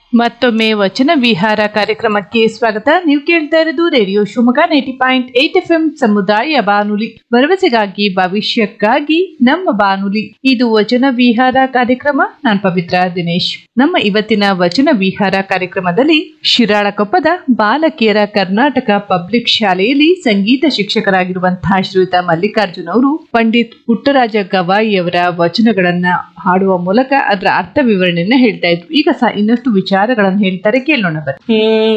ಮತ್ತೊಮ್ಮೆ ವಚನ ವಿಹಾರ ಕಾರ್ಯಕ್ರಮಕ್ಕೆ ಸ್ವಾಗತ ನೀವು ಕೇಳ್ತಾ ಇರೋದು radio Shivamogga ninety point eight F M ಸಮುದಾಯ ಬಾನುಲಿ ಭರವಸೆಗಾಗಿ ಭವಿಷ್ಯಕ್ಕಾಗಿ ನಮ್ಮ ಬಾನುಲಿ ಇದು ವಚನ ವಿಹಾರ ಕಾರ್ಯಕ್ರಮ ನಾನ್ ಪವಿತ್ರ ದಿನೇಶ್ ನಮ್ಮ ಇವತ್ತಿನ ವಚನ ವಿಹಾರ ಕಾರ್ಯಕ್ರಮದಲ್ಲಿ ಶಿರಾಳಕೊಪ್ಪದ ಬಾಲಕಿಯರ ಕರ್ನಾಟಕ ಪಬ್ಲಿಕ್ ಶಾಲೆಯಲ್ಲಿ ಸಂಗೀತ ಶಿಕ್ಷಕರಾಗಿರುವಂತಹ ಶ್ರೀಯುತ ಮಲ್ಲಿಕಾರ್ಜುನ್ ಅವರು ಪಂಡಿತ್ ಪುಟ್ಟರಾಜ ಗವಾಯಿಯವರ ವಚನಗಳನ್ನ ಹಾಡುವ ಮೂಲಕ ಅದರ ಅರ್ಥ ವಿವರಣೆಯನ್ನ ಹೇಳ್ತಾ ಇದ್ರು ಈಗ ಸಹ ಇನ್ನಷ್ಟು ವಿಚಾರಗಳನ್ನು ಹೇಳ್ತಾರೆ ಕೇಳೋಣ ಬನ್ನಿ ಹ್ಮ್